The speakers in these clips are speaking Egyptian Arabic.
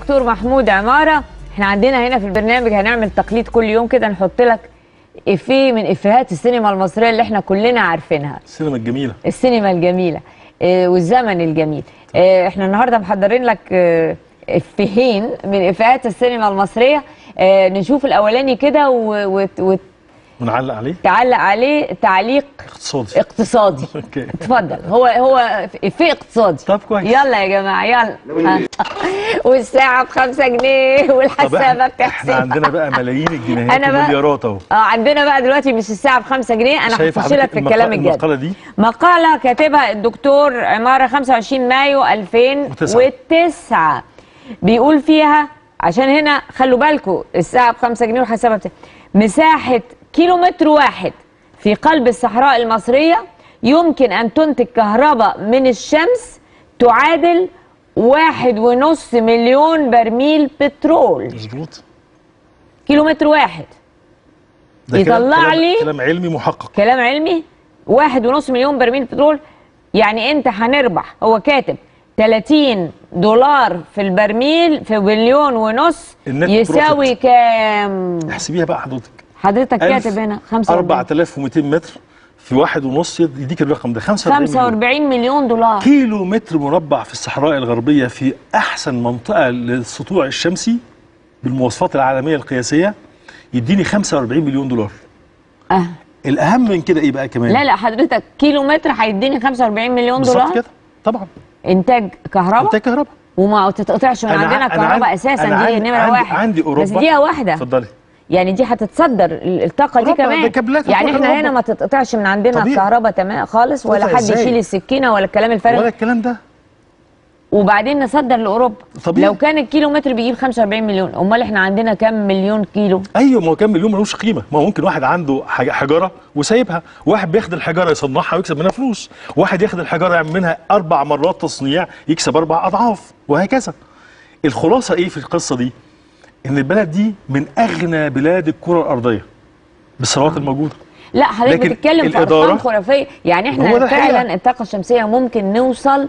دكتور محمود عماره احنا عندنا هنا في البرنامج هنعمل تقليد كل يوم كده نحط لك افيه من افيهات السينما المصريه اللي احنا كلنا عارفينها السينما الجميله السينما الجميله آه، والزمن الجميل آه، احنا النهارده محضرين لك آه، افيهين من افيهات السينما المصريه آه، نشوف الاولاني كده و- وت- ونعلق عليه وتعلق عليه تعليق اقتصادي اقتصادي اوكي اتفضل هو هو افيه اقتصادي طب كويس. يلا يا جماعه يلا ها. والساعه بخمسة جنيه طب والحسابه احنا, بتحسب احنا عندنا بقى ملايين الجنيهات أنا بقى- ومليارات اهو اه عندنا بقى دلوقتي مش الساعه بخمسة جنيه انا شايف هخش لك حضرتك في المقا- الكلام الجد المقاله دي مقالة كاتبها الدكتور عمارة 25 مايو 2009 بيقول فيها عشان هنا خلوا بالكم الساعة بخمسة جنيه والحسابة بتاع مساحة كيلومتر واحد في قلب الصحراء المصرية يمكن أن تنتج كهرباء من الشمس تعادل واحد ونص مليون برميل بترول مظبوط كيلومتر واحد ده كلام- يطلع كلام- لي- كلام علمي محقق كلام علمي واحد ونص مليون برميل بترول يعني انت هنربح هو كاتب 30 دولار في البرميل في مليون ونص النت يساوي كام احسبيها بقى حضرتك حضرتك ألف كاتب هنا 45 4200 متر في واحد ونص يديك الرقم ده 45 مليون 45 مليون دولار كيلو متر مربع في الصحراء الغربية في أحسن منطقة للسطوع الشمسي بالمواصفات العالمية القياسية يديني 45 مليون دولار آه. الأهم من كده إيه بقى كمان لا لا حضرتك كيلو متر هيديني 45 مليون بالظبط دولار كده طبعا انتاج كهرباء انتاج كهرباء وما تتقطعش من أنا عندنا ع- أنا الكهرباء عندي- اساسا أنا دي عندي- نمره عندي- واحد عندي بس أوروبا. دقيقه واحده اتفضلي يعني دي هتتصدر الطاقه دي أوروبا، كمان ده كابلات يعني هتروح احنا أوروبا. هنا ما تتقطعش من عندنا طبيعي. الكهرباء تمام خالص ولا تقطع حد إزاي؟ يشيل السكينه ولا الكلام الفارغ ولا الكلام ده وبعدين نصدر لاوروبا طبيعي. لو كان الكيلو متر بيجيب 45 مليون امال احنا عندنا كام مليون كيلو ايوه ما هو كام مليون ملوش قيمه ما هو ممكن واحد عنده حاجة حجره وسايبها واحد بياخد الحجره يصنعها ويكسب منها فلوس واحد ياخد الحجره يعمل منها اربع مرات تصنيع يكسب اربع اضعاف وهكذا الخلاصه ايه في القصه دي ان البلد دي من اغنى بلاد الكره الارضيه بالثروات الموجوده لا حضرتك لكن بتتكلم في الإدارة- ارقام خرافيه يعني هو احنا ده الحقيقة. فعلا الطاقه الشمسيه ممكن نوصل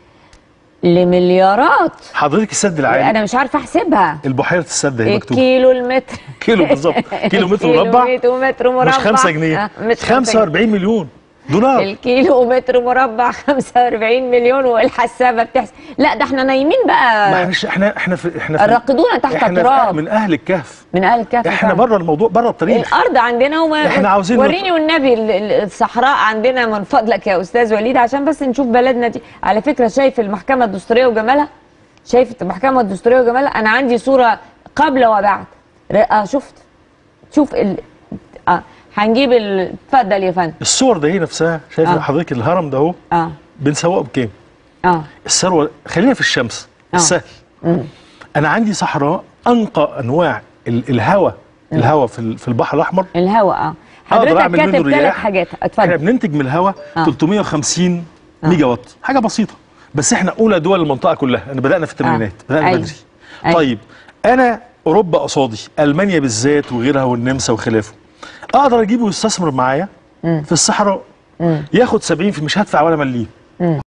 لمليارات حضرتك السد العالي انا مش عارفه احسبها البحيره السد هي مكتوب الكيلو المتر كيلو بالظبط كيلو متر مربع كيلو متر مربع مش 5 جنيه آه، مش 5 45 مليون دولار الكيلو متر مربع 45 مليون والحسابه بتحسب لا ده احنا نايمين ما بقى احنا احنا احنا في احنا في الراقدون تحت احنا التراب في من اهل الكهف من اهل الكهف احنا فعلا. بره الموضوع بره التاريخ الارض عندنا وما إحنا عاوزين وريني والنبي ال- ال- الصحراء عندنا من فضلك يا استاذ وليد عشان بس نشوف بلدنا دي على فكره شايف المحكمه الدستوريه وجمالها شايف المحكمه الدستوريه وجمالها انا عندي صوره قبل وبعد ر- اه شفت شوف ال... اه هنجيب ال... اتفضل يا فندم الصور ده هي نفسها شايف آه. حضرتك الهرم ده اهو اه بنسوقه بكام اه الثروه خلينا في الشمس آه. السهل انا عندي صحراء انقى انواع ال- الهواء الهواء في ال- في البحر الاحمر الهواء اه اقدر حضرتك اعمل منه كاتب ثلاث رياح حاجات احنا اتفضل بننتج من الهواء آه. 350 ميجا وات حاجه بسيطه بس احنا اولى دول المنطقه كلها انا بدانا في الثمانينات بدانا أيوة. بدري أيوة. طيب انا اوروبا قصادي المانيا بالذات وغيرها والنمسا وخلافه اقدر اجيبه يستثمر معايا في الصحراء ياخد 70 في مش هدفع ولا مليم